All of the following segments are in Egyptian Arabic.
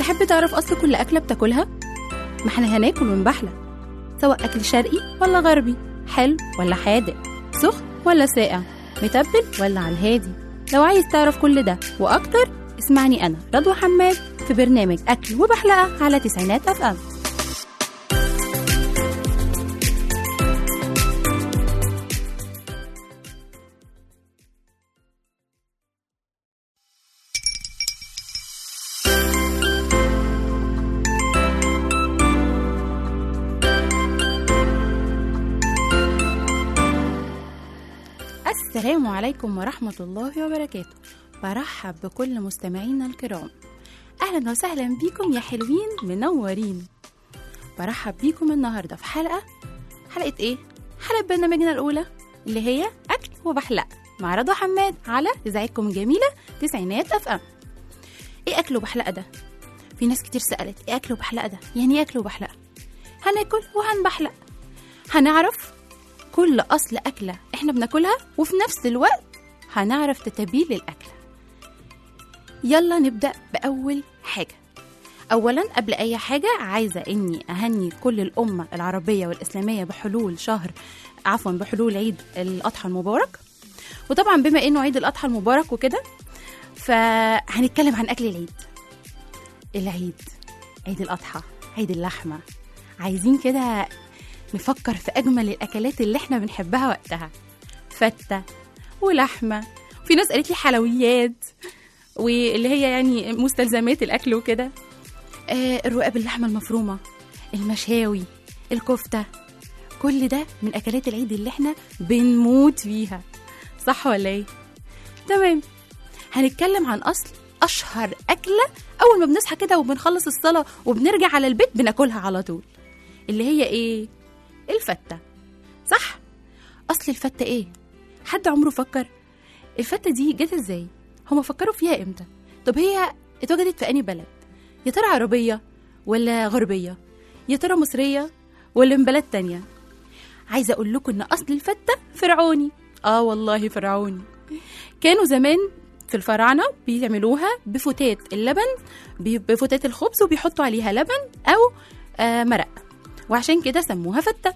تحب تعرف أصل كل أكلة بتاكلها؟ ما احنا هناكل ونبحلق سواء أكل شرقي ولا غربي حلو ولا حادق سخن ولا ساقع متبل ولا على الهادي لو عايز تعرف كل ده وأكتر اسمعني أنا رضوى حماد في برنامج أكل وبحلقة على تسعينات أف أم السلام عليكم ورحمة الله وبركاته برحب بكل مستمعينا الكرام أهلا وسهلا بيكم يا حلوين منورين برحب بيكم النهاردة في حلقة حلقة إيه؟ حلقة برنامجنا الأولى اللي هي أكل وبحلق مع رضوى حماد على إذاعتكم الجميلة تسعينات أف أم إيه أكل وبحلقة ده؟ في ناس كتير سألت إيه أكل وبحلقة ده؟ يعني إيه أكل وبحلقة؟ هناكل وهنبحلق هنعرف كل أصل أكلة إحنا بناكلها وفي نفس الوقت هنعرف تتابيل الأكلة يلا نبدأ بأول حاجة أولا قبل أي حاجة عايزة إني أهني كل الأمة العربية والإسلامية بحلول شهر عفوا بحلول عيد الأضحى المبارك وطبعا بما إنه عيد الأضحى المبارك وكده فهنتكلم عن أكل العيد العيد عيد الأضحى عيد اللحمة عايزين كده نفكر في أجمل الأكلات اللي إحنا بنحبها وقتها فتة ولحمة في ناس قالت لي حلويات واللي هي يعني مستلزمات الأكل وكده آه الرقاق باللحمة المفرومة المشاوي الكفتة كل ده من أكلات العيد اللي إحنا بنموت فيها صح ولا إيه؟ تمام هنتكلم عن أصل أشهر أكلة أول ما بنصحى كده وبنخلص الصلاة وبنرجع على البيت بناكلها على طول اللي هي إيه؟ الفتة صح؟ أصل الفتة إيه؟ حد عمره فكر؟ الفتة دي جت إزاي؟ هما فكروا فيها إمتى؟ طب هي اتوجدت في أنهي بلد؟ يا ترى عربية ولا غربية؟ يا ترى مصرية ولا من بلد تانية؟ عايزة أقول لكم إن أصل الفتة فرعوني آه والله فرعوني كانوا زمان في الفراعنة بيعملوها بفتات اللبن بي- بفتات الخبز وبيحطوا عليها لبن أو آه مرق وعشان كده سموها فتة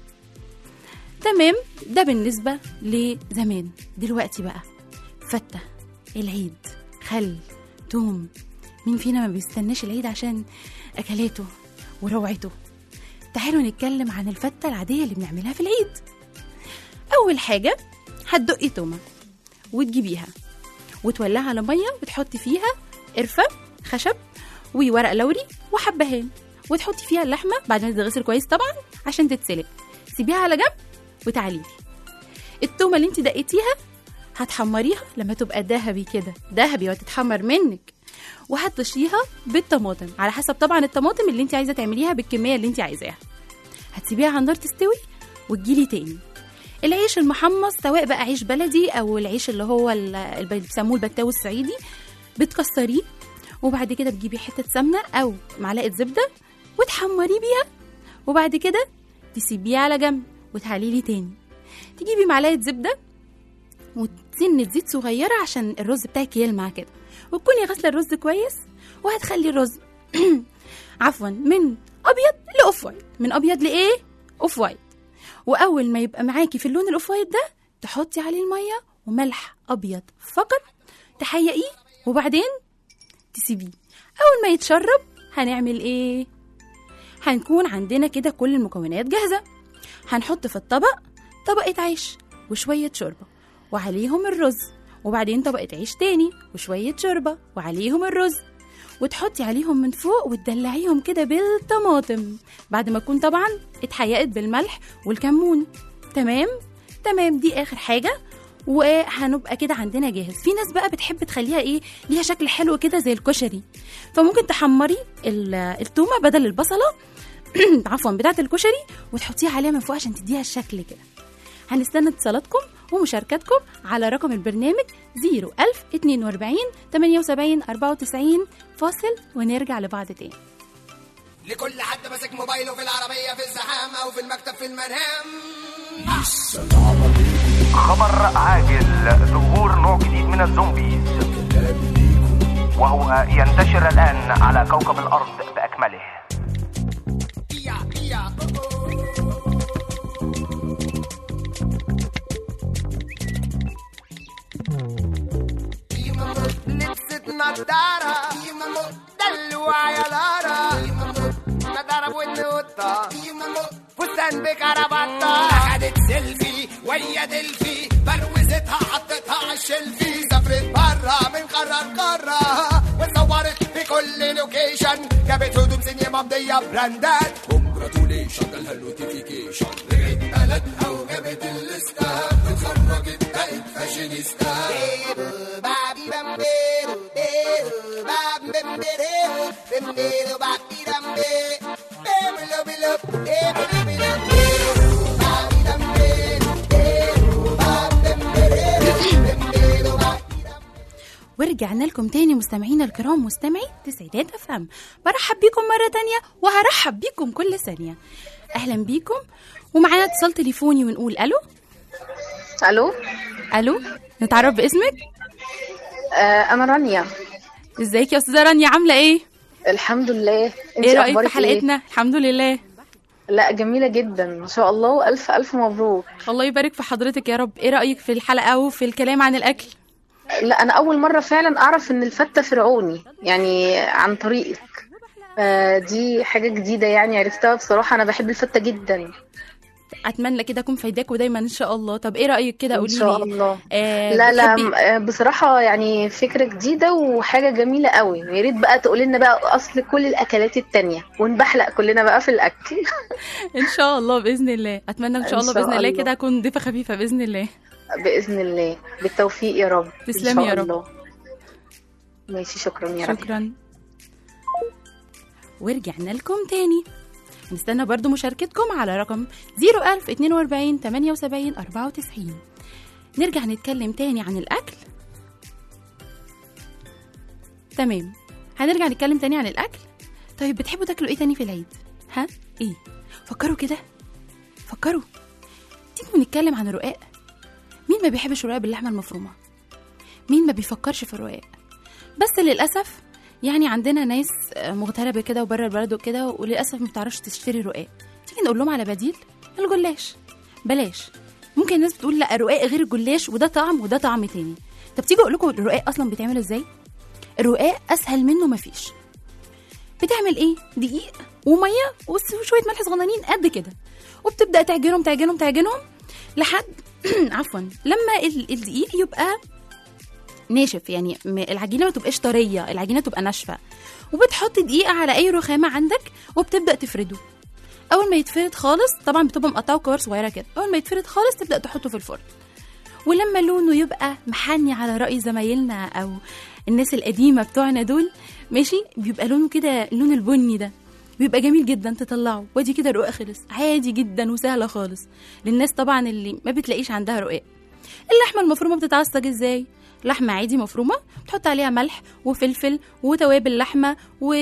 تمام ده بالنسبة لزمان دلوقتي بقى فتة العيد خل توم مين فينا ما بيستناش العيد عشان أكلاته وروعته تعالوا نتكلم عن الفتة العادية اللي بنعملها في العيد أول حاجة هتدقي تومة وتجيبيها وتولعها على مية وتحطي فيها قرفة خشب وورق لوري وحبهان وتحطي فيها اللحمة بعد ما تتغسل كويس طبعا عشان تتسلق سيبيها على جنب وتعالي لي التومة اللي انت دقيتيها هتحمريها لما تبقى ذهبي كده ذهبي وتتحمر منك وهتطشيها بالطماطم على حسب طبعا الطماطم اللي انت عايزه تعمليها بالكميه اللي انت عايزاها هتسيبيها على النار تستوي وتجيلي تاني العيش المحمص سواء بقى عيش بلدي او العيش اللي هو ال- اللي بيسموه البتاو الصعيدي بتكسريه وبعد كده بتجيبي حته سمنه او معلقه زبده وتحمريه بيها وبعد كده تسيبيه على جنب وتعلي لي تاني تجيبي معلقه زبده وسنة زيت صغيرة عشان الرز بتاعك يلمع كده وتكوني غاسلة الرز كويس وهتخلي الرز عفوا من أبيض لأوف وايت من أبيض لإيه؟ أوف وايت وأول ما يبقى معاكي في اللون الأوف وايت ده تحطي عليه المية وملح أبيض فقط تحيقيه وبعدين تسيبيه أول ما يتشرب هنعمل إيه؟ هنكون عندنا كده كل المكونات جاهزة هنحط في الطبق طبقة عيش وشوية شوربة وعليهم الرز وبعدين طبقة عيش تاني وشوية شوربة وعليهم الرز وتحطي عليهم من فوق وتدلعيهم كده بالطماطم بعد ما تكون طبعا اتحيقت بالملح والكمون تمام تمام دي اخر حاجة وهنبقى كده عندنا جاهز في ناس بقى بتحب تخليها ايه ليها شكل حلو كده زي الكشري فممكن تحمري ال- التومه بدل البصله عفوا بتاعه الكشري وتحطيها عليها من فوق عشان تديها الشكل كده هنستنى اتصالاتكم ومشاركاتكم على رقم البرنامج 01042 78 94 فاصل ونرجع لبعض تاني لكل حد ماسك موبايله في العربية في الزحام أو في المكتب في المنام خبر عاجل ظهور نوع جديد من الزومبيز وهو ينتشر الآن على كوكب الأرض بأكمله لبست نضارة دلوع يا لارا نضارة والنوطة فستان بكرافطة أخدت سيلفي ويا دلفي بروزتها حطتها عالشلفي سافرت برا من قارة لقارة وصورت في كل لوكيشن جابت هدوم سينما ممضية براندات كونجراتوليشن جالها النوتيفيكيشن رجعت بلدها وجابت الليستة اتخرجت بقت فاشينيستا ورجعنا لكم تاني مستمعينا الكرام مستمعي تسعيدات افهم برحب بيكم مرة تانية وهرحب بيكم كل ثانية اهلا بيكم ومعانا اتصال تليفوني ونقول الو الو الو نتعرف باسمك آه انا رانيا ازيك يا استاذة رانيا عاملة ايه الحمد لله انت ايه رأيك في اخبارك حلقتنا الحمد لله ايه لا جميله جدا ما شاء الله والف الف مبروك الله يبارك في حضرتك يا رب ايه رأيك في الحلقة وفي الكلام عن الاكل لا انا اول مره فعلا اعرف ان الفته فرعوني يعني عن طريقك آه دي حاجه جديده يعني عرفتها بصراحه انا بحب الفته جدا اتمنى كده اكون فايداكوا دايما ان شاء الله طب ايه رايك كده ان قولي شاء لي الله آه لا لا بتحبي- م- آه، بصراحه يعني فكره جديده وحاجه جميله قوي يا ريت بقى تقولي لنا بقى اصل كل الاكلات التانية ونبحلق كلنا بقى في الاكل ان شاء الله باذن الله اتمنى ان شاء إن الله شاء باذن الله الله. كده اكون ضيفه خفيفه باذن الله باذن الله بالتوفيق يا رب إن تسلمي شاء يا رب. الله. ماشي شكرا يا رب شكرا ورجعنا لكم تاني نستنى برضو مشاركتكم على رقم 01042 78 94 نرجع نتكلم تاني عن الأكل تمام هنرجع نتكلم تاني عن الأكل طيب بتحبوا تاكلوا ايه تاني في العيد ها ايه فكروا كده فكروا تيجوا نتكلم عن الرقاق مين ما بيحبش الرقاق باللحمة المفرومة مين ما بيفكرش في الرقاق بس للاسف يعني عندنا ناس مغتربه كده وبره البلد وكده وللاسف ما بتعرفش تشتري رقاق تيجي نقول لهم على بديل الجلاش بلاش ممكن الناس بتقول لا الرقاق غير الجلاش وده طعم وده طعم تاني طب تيجي اقول لكم الرقاق اصلا بيتعمل ازاي الرقاق اسهل منه مفيش بتعمل ايه دقيق وميه وس- وشويه ملح صغننين قد كده وبتبدا تعجنهم تعجنهم تعجنهم لحد عفوا لما ال- الدقيق يبقى ناشف يعني م- العجينه ما تبقاش طريه العجينه تبقى ناشفه وبتحط دقيق على اي رخامه عندك وبتبدا تفرده اول ما يتفرد خالص طبعا بتبقى مقطعه كور صغيره كده اول ما يتفرد خالص تبدا تحطه في الفرن ولما لونه يبقى محني على رأي زمايلنا أو الناس القديمة بتوعنا دول ماشي بيبقى لونه كده اللون البني ده بيبقى جميل جدا تطلعه وادي كده الرقاق خلص عادي جدا وسهلة خالص للناس طبعا اللي ما بتلاقيش عندها رقاق اللحمة المفرومة بتتعصج ازاي لحمة عادي مفرومة بتحط عليها ملح وفلفل وتوابل لحمة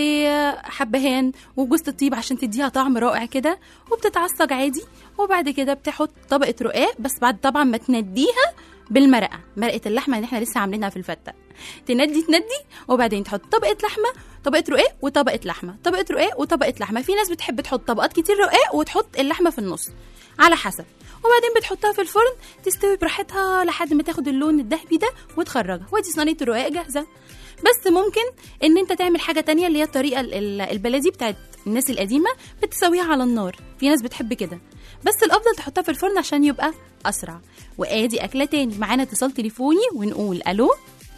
وحبهان وجوز الطيب عشان تديها طعم رائع كده وبتتعصج عادي وبعد كده بتحط طبقة رقاق بس بعد طبعا ما تنديها بالمرقة مرقة اللحمة اللي احنا لسه عاملينها في الفتة تندي تندي وبعدين تحط طبقة لحمة طبقة رقاق وطبقة لحمة طبقة رقاق وطبقة لحمة في ناس بتحب تحط طبقات كتير رقاق وتحط اللحمة في النص على حسب وبعدين بتحطها في الفرن تستوي براحتها لحد ما تاخد اللون الذهبي ده وتخرجها وادي صينية الرقاق جاهزة بس ممكن ان انت تعمل حاجة تانية اللي هي الطريقة ال- ال- البلدي بتاعت الناس القديمة بتسويها على النار في ناس بتحب كده بس الافضل تحطها في الفرن عشان يبقى اسرع وادي اكله تاني معانا اتصال تليفوني ونقول الو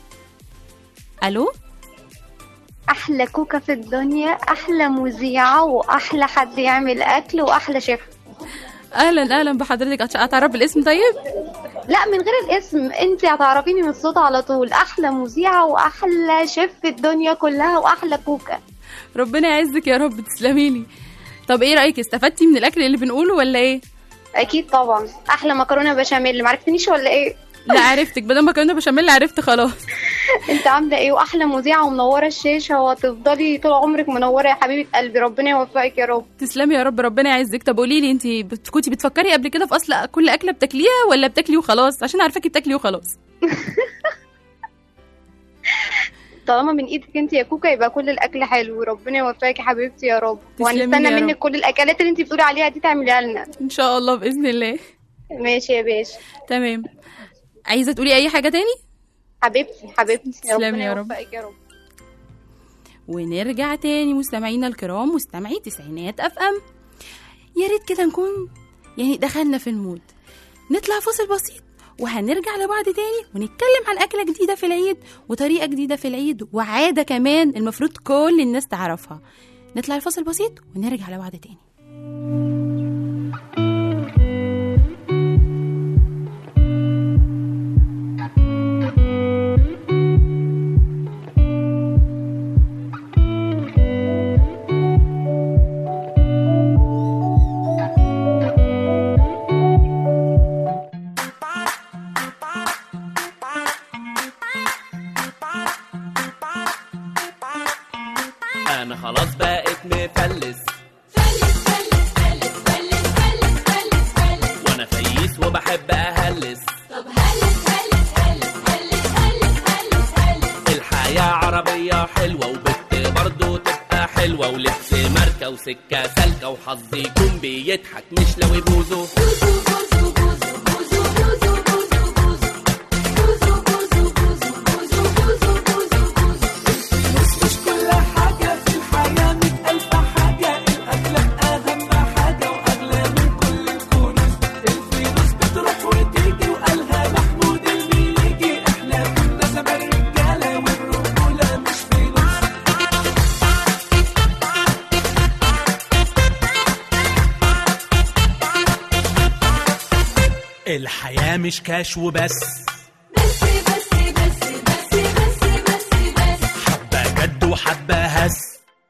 الو احلى كوكه في الدنيا احلى مذيعه واحلى حد يعمل اكل واحلى شيف اهلا اهلا بحضرتك أتش- اتعرف بالاسم طيب لا من غير الاسم انت هتعرفيني من الصوت على طول احلى مذيعه واحلى شيف في الدنيا كلها واحلى كوكه ربنا يعزك يا رب تسلمي لي طب ايه رايك استفدتي من الاكل اللي بنقوله ولا ايه اكيد طبعا احلى مكرونه بشاميل معرفتنيش ولا ايه لا عرفتك بدل ما كنا بشاميل عرفت خلاص انت عامله ايه واحلى مذيعه ومنوره الشاشه وهتفضلي طول عمرك منوره يا حبيبه قلبي ربنا يوفقك يا رب تسلمي يا رب ربنا يعزك طب قولي لي انت بت- كنتي بتفكري قبل كده في اصل كل اكله بتاكليها ولا بتاكلي وخلاص عشان عارفاكي بتاكلي وخلاص طالما من ايدك انت يا كوكا يبقى كل الاكل حلو وربنا يوفقك يا حبيبتي يا رب تسلمي وهنستنى يا رب. منك كل الاكلات اللي انت بتقولي عليها دي تعمليها لنا ان شاء الله باذن الله ماشي يا باشا تمام عايزه تقولي اي حاجه تاني حبيبتي حبيبتي تسلمي ربنا يا رب. يوفقك يا رب ونرجع تاني مستمعينا الكرام مستمعي تسعينات اف ام يا ريت كده نكون يعني دخلنا في المود نطلع فاصل بسيط وهنرجع لبعض تاني ونتكلم عن أكلة جديدة في العيد وطريقة جديدة في العيد وعادة كمان المفروض كل الناس تعرفها نطلع الفاصل بسيط ونرجع لبعض تاني انا خلاص بقيت مفلس وانا فييس وبحب اهلس الحياة عربية حلوة وبت برضه تبقى حلوة ولبس ماركة وسكة سالكة وحظي يكون بيضحك مش لو يبوظوا الحياة مش كاش وبس حبة جد وحبة هس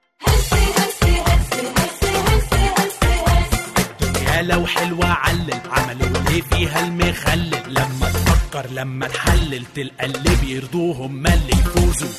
الدنيا لو حلوة علل عملوا ليه فيها المخلل لما تفكر لما تحلل تلقى اللي بيرضوهم هما اللي يفوزوا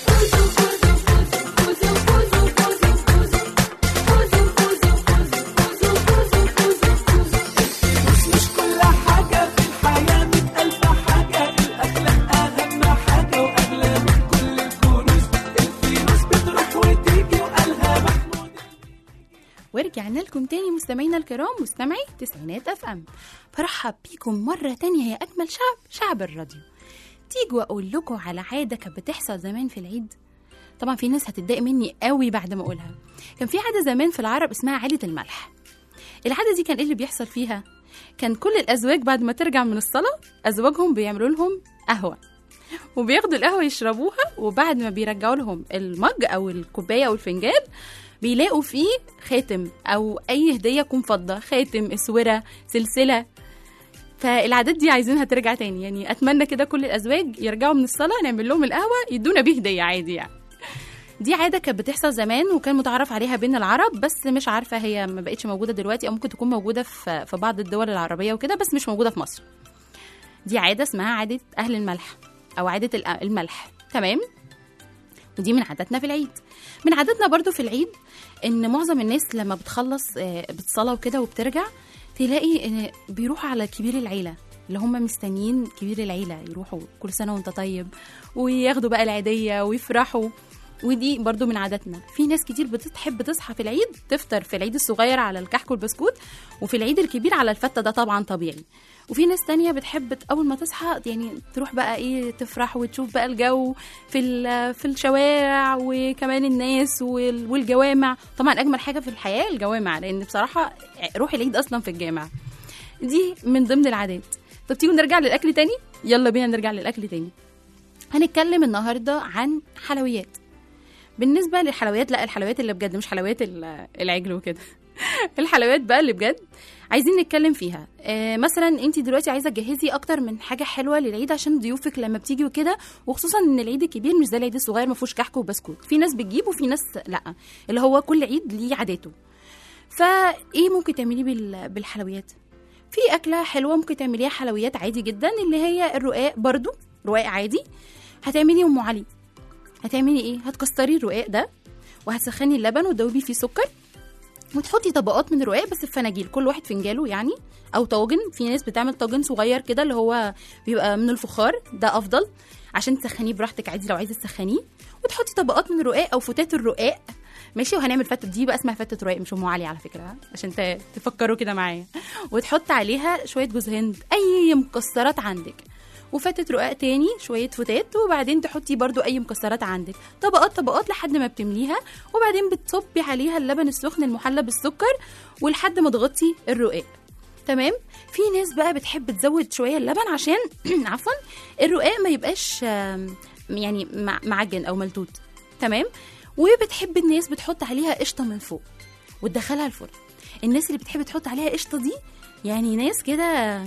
ورجعنا لكم تاني مستمعينا الكرام مستمعي تسعينات اف ام فرحب بيكم مرة تانية يا أجمل شعب شعب الراديو تيجوا أقول لكم على عادة كانت بتحصل زمان في العيد طبعا في ناس هتتضايق مني قوي بعد ما أقولها كان في عادة زمان في العرب اسمها عادة الملح العادة دي كان إيه اللي بيحصل فيها كان كل الأزواج بعد ما ترجع من الصلاة أزواجهم بيعملوا لهم قهوة وبياخدوا القهوة يشربوها وبعد ما بيرجعوا لهم المج أو الكوباية أو الفنجان بيلاقوا فيه خاتم او اي هديه تكون فضه خاتم اسوره سلسله فالعادات دي عايزينها ترجع تاني يعني اتمنى كده كل الازواج يرجعوا من الصلاه نعمل لهم القهوه يدونا بيه هديه عادي يعني دي عاده كانت بتحصل زمان وكان متعارف عليها بين العرب بس مش عارفه هي ما بقتش موجوده دلوقتي او ممكن تكون موجوده في في بعض الدول العربيه وكده بس مش موجوده في مصر دي عاده اسمها عاده اهل الملح او عاده الأ- الملح تمام ودي من عاداتنا في العيد من عاداتنا برضو في العيد ان معظم الناس لما بتخلص آه، بتصلى وكده وبترجع تلاقي إن بيروحوا على كبير العيله اللي هم مستنيين كبير العيله يروحوا كل سنه وانت طيب وياخدوا بقى العيديه ويفرحوا ودي برضو من عاداتنا في ناس كتير بتحب تصحى في العيد تفطر في العيد الصغير على الكحك والبسكوت وفي العيد الكبير على الفتة ده طبعا طبيعي وفي ناس تانية بتحب ت- أول ما تصحى يعني تروح بقى إيه تفرح وتشوف بقى الجو في ال- في الشوارع وكمان الناس وال- والجوامع طبعا أجمل حاجة في الحياة الجوامع لأن بصراحة روح العيد أصلا في الجامع دي من ضمن العادات طب تيجوا نرجع للأكل تاني يلا بينا نرجع للأكل تاني هنتكلم النهاردة عن حلويات بالنسبه للحلويات لا الحلويات اللي بجد مش حلويات ال- العجل وكده الحلويات بقى اللي بجد عايزين نتكلم فيها آه مثلا انت دلوقتي عايزه تجهزي اكتر من حاجه حلوه للعيد عشان ضيوفك لما بتيجي وكده وخصوصا ان العيد الكبير مش زي العيد الصغير ما فيهوش كحك وبسكوت في ناس بتجيب وفي ناس لا اللي هو كل عيد ليه عاداته فايه ممكن تعمليه بال- بالحلويات في اكله حلوه ممكن تعمليها حلويات عادي جدا اللي هي الرقاق برضو رقاق عادي هتعملي ام علي هتعملي ايه هتكسري الرقاق ده وهتسخني اللبن وتدوبي فيه سكر وتحطي طبقات من الرقاق بس في فناجيل كل واحد فنجاله يعني او طاجن في ناس بتعمل طاجن صغير كده اللي هو بيبقى من الفخار ده افضل عشان تسخنيه براحتك عادي لو عايزه تسخنيه وتحطي طبقات من الرقاق او فتات الرقاق ماشي وهنعمل فتة دي بقى اسمها فتة رقاق مش ام علي على فكره ها؟ عشان ت- تفكروا كده معايا وتحط عليها شويه جوز هند اي مكسرات عندك وفتة رقاق تاني شوية فتات وبعدين تحطي برضو أي مكسرات عندك طبقات طبقات لحد ما بتمليها وبعدين بتصبي عليها اللبن السخن المحلى بالسكر ولحد ما تغطي الرقاق تمام في ناس بقى بتحب تزود شويه اللبن عشان عفوا الرقاق ما يبقاش آم، يعني مع- معجن او ملتوت تمام وبتحب الناس بتحط عليها قشطه من فوق وتدخلها الفرن الناس اللي بتحب تحط عليها قشطه دي يعني ناس كده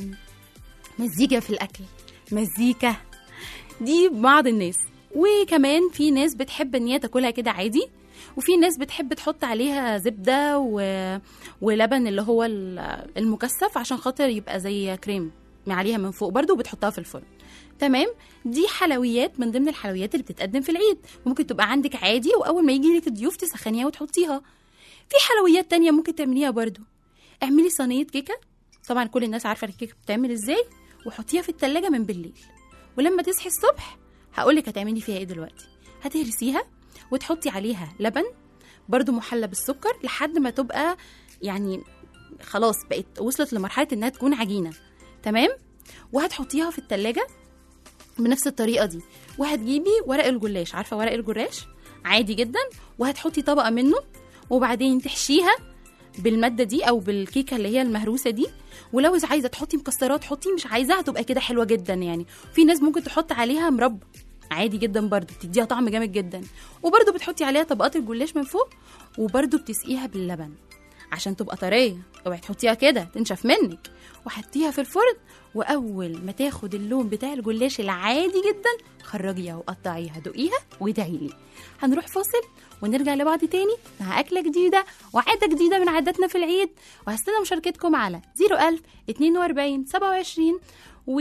مزيكا في الاكل مزيكا دي بعض الناس وكمان في ناس بتحب ان هي تاكلها كده عادي وفي ناس بتحب تحط عليها زبده و... ولبن اللي هو ال- المكثف عشان خاطر يبقى زي كريم عليها من فوق برضو وبتحطها في الفرن تمام دي حلويات من ضمن الحلويات اللي بتتقدم في العيد ممكن تبقى عندك عادي واول ما يجي لك الضيوف تسخنيها وتحطيها في حلويات تانية ممكن تعمليها برضو اعملي صينيه كيكه طبعا كل الناس عارفه الكيكه بتعمل ازاي وحطيها في التلاجة من بالليل ولما تصحي الصبح هقولك هتعملي فيها ايه دلوقتي هتهرسيها وتحطي عليها لبن برضو محلى بالسكر لحد ما تبقى يعني خلاص بقت وصلت لمرحله انها تكون عجينه تمام وهتحطيها في التلاجة بنفس الطريقه دي وهتجيبي ورق الجلاش عارفه ورق الجلاش عادي جدا وهتحطي طبقه منه وبعدين تحشيها بالماده دي او بالكيكه اللي هي المهروسه دي ولو إذا عايزه تحطي مكسرات حطي مش عايزاها هتبقى كده حلوه جدا يعني في ناس ممكن تحط عليها مربى عادي جدا برضو بتديها طعم جامد جدا وبرضو بتحطي عليها طبقات الجلاش من فوق وبرضو بتسقيها باللبن عشان تبقى طريه اوعي تحطيها كده تنشف منك وحطيها في الفرن واول ما تاخد اللون بتاع الجلاش العادي جدا خرجيها وقطعيها دوقيها وادعي لي هنروح فاصل ونرجع لبعض تاني مع أكلة جديدة وعادة جديدة من عاداتنا في العيد وهستنى مشاركتكم على 01000 42 27 و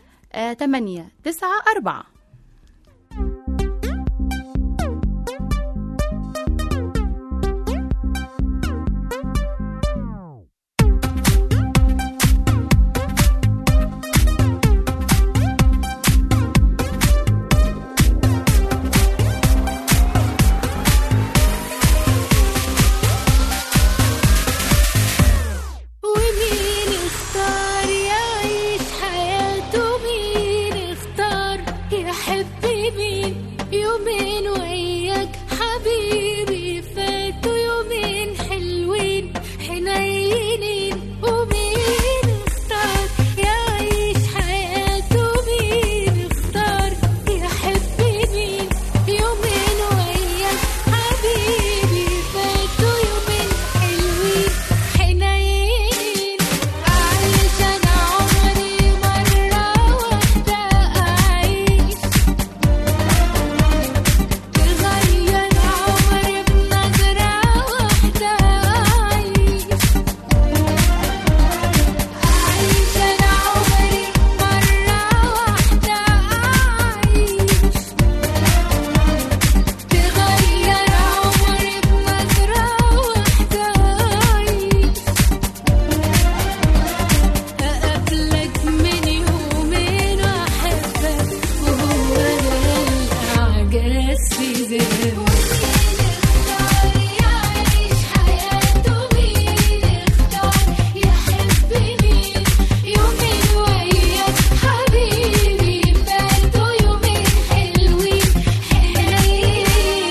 8 9 4 ومين اختار يعيش حياته مين اختار يحب مين يومين وياك حبيبي فاتوا يومين حلوين حنينين ومين اختار يعيش حياته مين اختار يحب مين يومين وياك حبيبي فاتوا يومين حلوين حنين أعيش أنا عمري مرة واحدة أعيش تغير عمري بنظرة واحدة أعيش أعيش أنا عمري مرة واحدة أعيش تغير عمري بنظرة واحدة أعيش أقابلك من يومين وأحبك وهو ده الإعجاز في ذهني يعيش حياته مين اختار يحب مين يومين وياك حبيبي فاتوا يومين حلوين حنين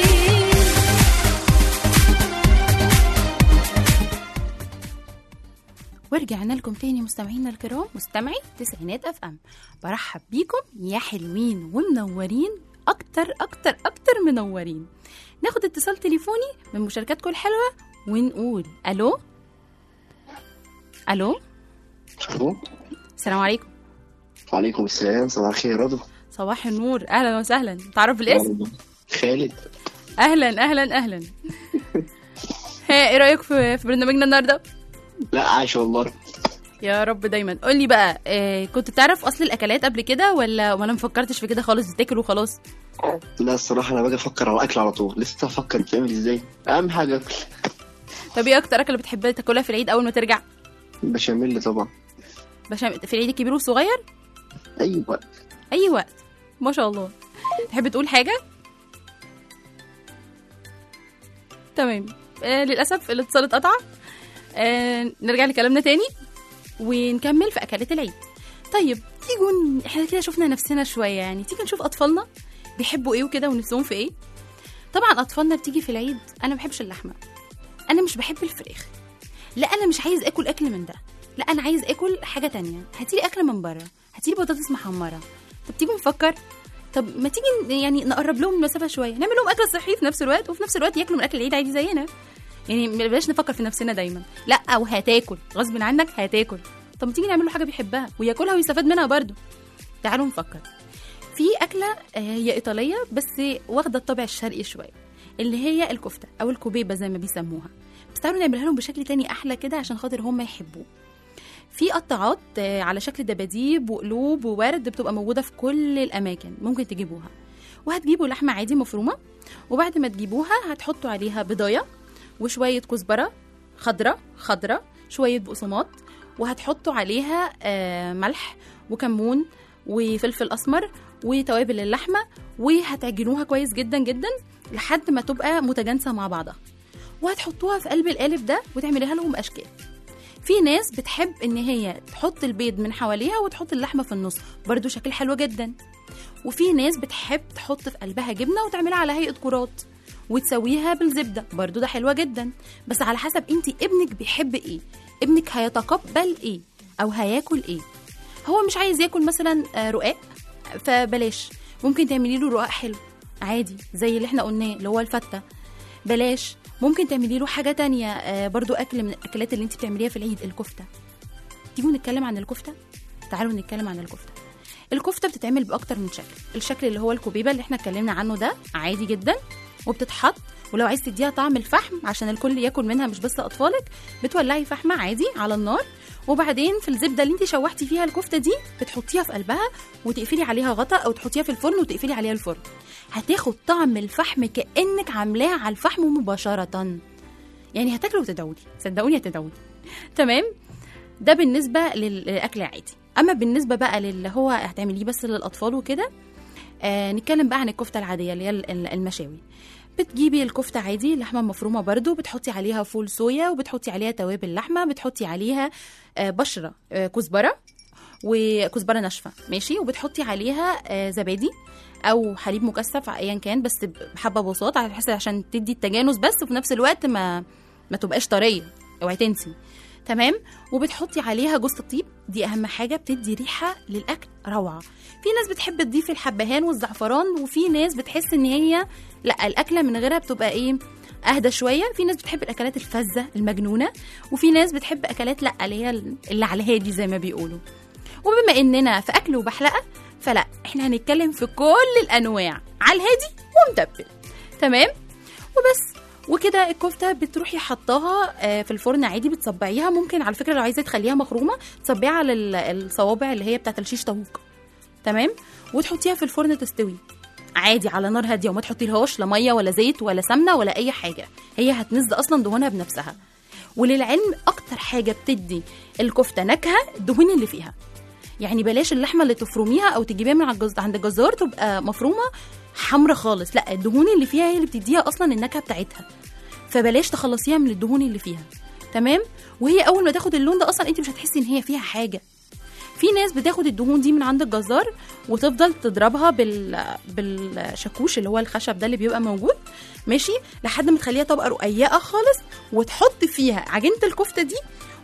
ورجعنا لكم تاني مستمعينا الكرام مستمعي تسعينات اف ام برحب بيكم يا حلوين ومنورين اكتر اكتر اكتر منورين ناخد اتصال تليفوني من مشاركاتكم الحلوه ونقول الو الو الو السلام عليكم وعليكم السلام صباح الخير يا رضوى صباح النور اهلا وسهلا تعرف الاسم خالد اهلا اهلا اهلا ها ايه رايك في في برنامجنا النهارده لا عاش والله يا رب دايما قول لي بقى إيه كنت تعرف اصل الاكلات قبل كده ولا ولا مفكرتش في كده خالص بتاكل وخلاص لا الصراحه انا باجي افكر على الاكل على طول لسه افكر بتعمل ازاي اهم حاجه اكل طب ايه اكتر اكله بتحب تاكلها في العيد اول ما ترجع بشاميل طبعا بشام في العيد الكبير والصغير اي وقت اي وقت ما شاء الله تحب تقول حاجه تمام آه للاسف الاتصال اتقطع آه نرجع لكلامنا تاني ونكمل في اكلات العيد طيب تيجوا ن- احنا كده شفنا نفسنا شويه يعني تيجي نشوف اطفالنا بيحبوا ايه وكده ونفسهم في ايه طبعا اطفالنا بتيجي في العيد انا ما بحبش اللحمه انا مش بحب الفراخ لا انا مش عايز اكل اكل من ده لا انا عايز اكل حاجه تانية هاتيلي اكل من بره هاتيلي بطاطس محمره طب تيجوا نفكر طب ما تيجي ن- يعني نقرب لهم المسافه شويه نعمل لهم اكل صحي في نفس الوقت وفي نفس الوقت ياكلوا من اكل العيد عادي زينا يعني ما بلاش نفكر في نفسنا دايما لا وهتاكل غصب عنك هتاكل طب ما تيجي نعمل له حاجه بيحبها وياكلها ويستفاد منها برضو تعالوا نفكر في اكله آه، هي ايطاليه بس واخده الطابع الشرقي شويه اللي هي الكفته او الكوبيبه زي ما بيسموها بس تعالوا نعملها لهم بشكل تاني احلى كده عشان خاطر هم يحبوه في قطعات آه، على شكل دباديب وقلوب وورد بتبقى موجوده في كل الاماكن ممكن تجيبوها وهتجيبوا لحمه عادي مفرومه وبعد ما تجيبوها هتحطوا عليها بضايه وشويه كزبره خضره خضره شويه بقسماط وهتحطوا عليها آه، ملح وكمون وفلفل اسمر وتوابل اللحمه وهتعجنوها كويس جدا جدا لحد ما تبقى متجانسه مع بعضها وهتحطوها في قلب القالب ده وتعمليها لهم اشكال في ناس بتحب ان هي تحط البيض من حواليها وتحط اللحمه في النص برضو شكل حلو جدا وفي ناس بتحب تحط في قلبها جبنه وتعملها على هيئه كرات وتسويها بالزبده برضو ده حلوه جدا بس على حسب انت ابنك بيحب ايه ابنك هيتقبل ايه او هياكل ايه هو مش عايز ياكل مثلا آه، رقاق فبلاش ممكن تعملي له رقاق حلو عادي زي اللي احنا قلناه اللي هو الفته بلاش ممكن تعملي له حاجه تانية آه، برضو اكل من الاكلات اللي انت بتعمليها في العيد الكفته تيجوا نتكلم عن الكفته تعالوا نتكلم عن الكفته الكفته بتتعمل باكتر من شكل الشكل اللي هو الكوبيبه اللي احنا اتكلمنا عنه ده عادي جدا وبتتحط ولو عايز تديها طعم الفحم عشان الكل ياكل منها مش بس اطفالك بتولعي فحمه عادي على النار وبعدين في الزبده اللي انت شوحتي فيها الكفته دي بتحطيها في قلبها وتقفلي عليها غطا او تحطيها في الفرن وتقفلي عليها الفرن هتاخد طعم الفحم كانك عاملاها على الفحم مباشره يعني هتاكلوا وتدعولي صدقوني هتدعولي تمام ده بالنسبه لل- للاكل العادي اما بالنسبه بقى للي هو هتعمليه بس للاطفال وكده آه نتكلم بقى عن الكفته العاديه اللي هي ال- ال- المشاوي بتجيبي الكفته عادي لحمه مفرومه برضو بتحطي عليها فول صويا وبتحطي عليها توابل لحمه بتحطي عليها آه بشره آه كزبره وكزبره ناشفه ماشي وبتحطي عليها آه زبادي او حليب مكثف ايا كان بس بحبه بساط على حسب عشان تدي التجانس بس وفي نفس الوقت ما ما تبقاش طريه اوعي تنسي تمام وبتحطي عليها جوز الطيب دي اهم حاجه بتدي ريحه للاكل روعه في ناس بتحب تضيف الحبهان والزعفران وفي ناس بتحس ان هي لا الاكله من غيرها بتبقى ايه اهدى شويه في ناس بتحب الاكلات الفذه المجنونه وفي ناس بتحب اكلات لا اللي هي اللي على الهادي زي ما بيقولوا وبما اننا في اكل وبحلقه فلا احنا هنتكلم في كل الانواع على الهادي ومتبل تمام وبس وكده الكفته بتروحي حطاها آه، في الفرن عادي بتصبعيها ممكن على فكره لو عايزه تخليها مخرومه تصبعيها على ال- الصوابع اللي هي بتاعت الشيش طاووق تمام وتحطيها في الفرن تستوي عادي على نار هاديه وما تحطيلهاش لا ميه ولا زيت ولا سمنه ولا اي حاجه هي هتنز اصلا دهونها بنفسها وللعلم اكتر حاجه بتدي الكفته نكهه الدهون اللي فيها يعني بلاش اللحمه اللي تفرميها او تجيبيها من عند الجز- عند الجزار تبقى مفرومه حمرا خالص لا الدهون اللي فيها هي اللي بتديها اصلا النكهه بتاعتها فبلاش تخلصيها من الدهون اللي فيها تمام وهي اول ما تاخد اللون ده اصلا انت مش هتحسي ان هي فيها حاجه في ناس بتاخد الدهون دي من عند الجزار وتفضل تضربها بال بالشاكوش اللي هو الخشب ده اللي بيبقى موجود ماشي لحد ما تخليها طبقه رقيقه خالص وتحط فيها عجينه الكفته دي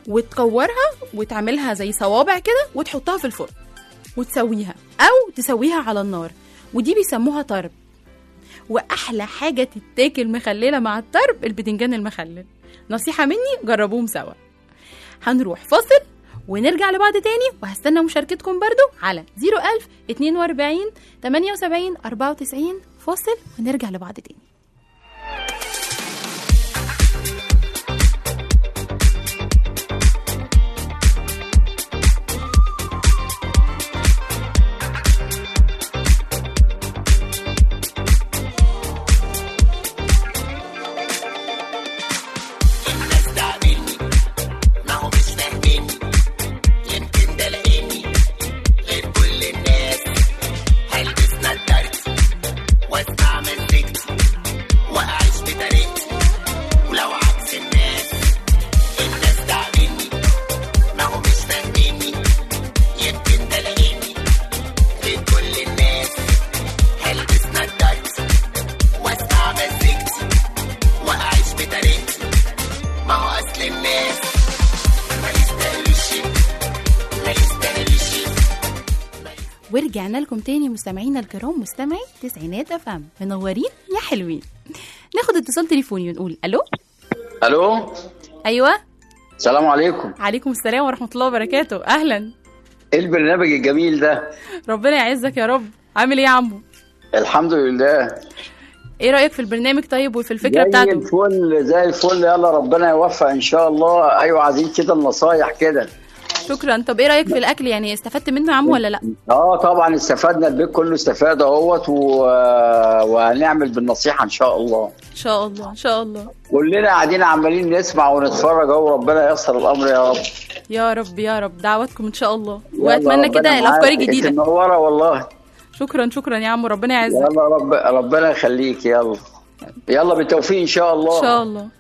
وتكورها وتعملها زي صوابع كده وتحطها في الفرن وتسويها او تسويها على النار ودي بيسموها طرب واحلى حاجه تتاكل مخلله مع الطرب البتنجان المخلل نصيحه مني جربوهم سوا هنروح فاصل ونرجع لبعض تاني وهستنى مشاركتكم برضو على 01000 42 78 94 فاصل ونرجع لبعض تاني ورجعنا لكم تاني مستمعينا الكرام مستمعي تسعينات اف ام منورين يا حلوين ناخد اتصال تليفوني ونقول الو الو ايوه السلام عليكم عليكم السلام ورحمه الله وبركاته اهلا ايه البرنامج الجميل ده ربنا يعزك يا رب عامل ايه يا عمو الحمد لله ايه رايك في البرنامج طيب وفي الفكره زي بتاعته الفل زي الفل يلا ربنا يوفق ان شاء الله ايوه عايزين كده النصايح كده شكرا طب ايه رايك في الاكل يعني استفدت منه يا عمو ولا لا اه طبعا استفدنا البيت كله استفاد اهوت و... وهنعمل بالنصيحه ان شاء الله ان شاء الله ان شاء الله كلنا قاعدين عمالين نسمع ونتفرج اهو ربنا ييسر الامر يا رب يا رب يا رب دعواتكم ان شاء الله يلا واتمنى ربنا كده معاك. الافكار انت الجديده منوره والله شكرا شكرا يا عمو ربنا يعزك يلا رب ربنا يخليك يلا يلا بالتوفيق ان شاء الله ان شاء الله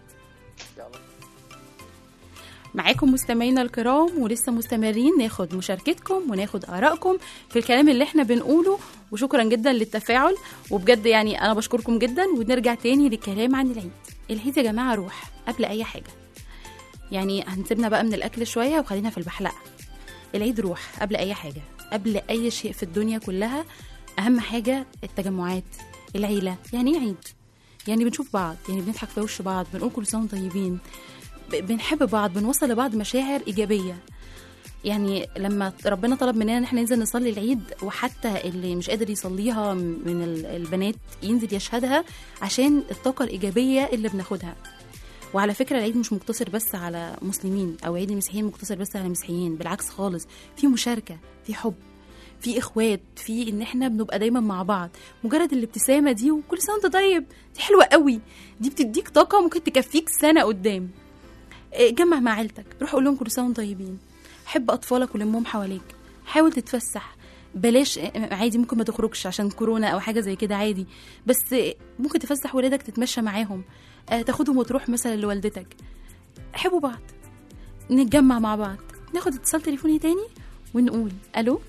معاكم مستمعينا الكرام ولسه مستمرين ناخد مشاركتكم وناخد ارائكم في الكلام اللي احنا بنقوله وشكرا جدا للتفاعل وبجد يعني انا بشكركم جدا ونرجع تاني للكلام عن العيد العيد يا جماعه روح قبل اي حاجه يعني هنسيبنا بقى من الاكل شويه وخلينا في البحلقه العيد روح قبل اي حاجه قبل اي شيء في الدنيا كلها اهم حاجه التجمعات العيله يعني ايه عيد يعني بنشوف بعض يعني بنضحك في وش بعض بنقول كل سنه وانتم طيبين ب- بنحب بعض بنوصل لبعض مشاعر ايجابيه يعني لما ربنا طلب مننا ان احنا ننزل نصلي العيد وحتى اللي مش قادر يصليها من ال- البنات ينزل يشهدها عشان الطاقه الايجابيه اللي بناخدها وعلى فكره العيد مش مقتصر بس على مسلمين او عيد المسيحيين مقتصر بس على مسيحيين بالعكس خالص في مشاركه في حب في اخوات في ان احنا بنبقى دايما مع بعض مجرد الابتسامه دي وكل سنه وانت طيب دي حلوه قوي دي بتديك طاقه ممكن تكفيك سنه قدام إيه، جمع مع عيلتك روح قول لهم كل سنه وانتم طيبين حب اطفالك ولمهم حواليك حاول تتفسح بلاش إيه، عادي ممكن ما تخرجش عشان كورونا او حاجه زي كده عادي بس إيه، ممكن تفسح ولادك تتمشى معاهم آه، تاخدهم وتروح مثلا لوالدتك حبوا بعض نتجمع مع بعض ناخد اتصال تليفوني تاني ونقول الو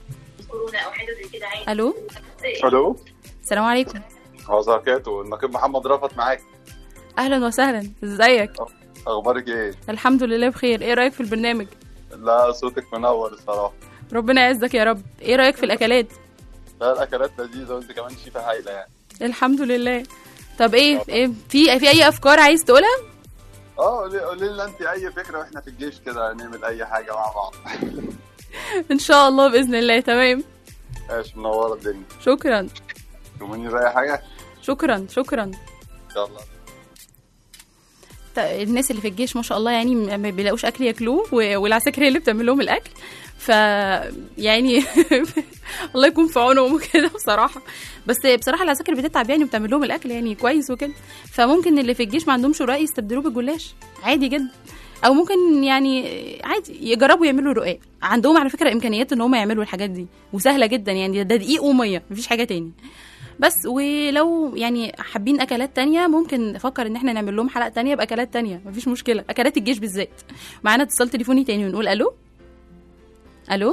الو الو السلام عليكم وبركاته النقيب محمد رفت معاك اهلا وسهلا ازيك اخبارك ايه الحمد لله بخير ايه رايك في البرنامج لا صوتك منور الصراحه ربنا يعزك يا رب ايه رايك في الاكلات لا الاكلات لذيذه وانت كمان شيفه هايله يعني الحمد لله طب ايه ايه في في اي افكار عايز تقولها اه قولي قولي لنا انت اي فكره واحنا في الجيش كده نعمل اي حاجه مع بعض ان شاء الله باذن الله تمام ايش منوره الدنيا شكرا تؤمني باي حاجه شكرا شكرا ان شاء الله ت- الناس اللي في الجيش ما شاء الله يعني ما ما بيلاقوش اكل ياكلوه و- والعساكر هي اللي بتعمل لهم الاكل ف يعني الله يكون في عونهم وكده بصراحه بس بصراحه العساكر بتتعب يعني وبتعمل لهم الاكل يعني كويس وكده فممكن اللي في الجيش ما عندهمش رقاق يستبدلوه بالجلاش عادي جدا او ممكن يعني عادي يجربوا يعملوا رقاق عندهم على فكره امكانيات ان هم يعملوا الحاجات دي وسهله جدا يعني ده دقيق وميه مفيش حاجه تاني بس ولو يعني حابين اكلات تانية ممكن نفكر ان احنا نعمل لهم حلقه تانية باكلات تانية مفيش مشكله اكلات الجيش بالذات معانا اتصال تليفوني تاني ونقول الو الو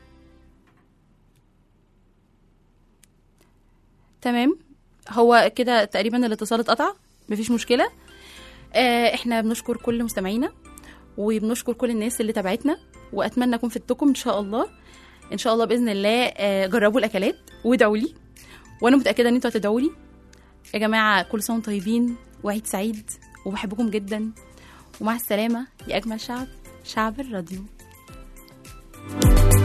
تمام هو كده تقريبا الاتصال اتقطع مفيش مشكله آه احنا بنشكر كل مستمعينا وبنشكر كل الناس اللي تابعتنا واتمنى اكون فدتكم ان شاء الله ان شاء الله باذن الله آه جربوا الاكلات وادعوا لي وانا متاكده ان انتوا هتدعوا لي يا جماعه كل سنه وانتم طيبين وعيد سعيد وبحبكم جدا ومع السلامه يا اجمل شعب شعب الراديو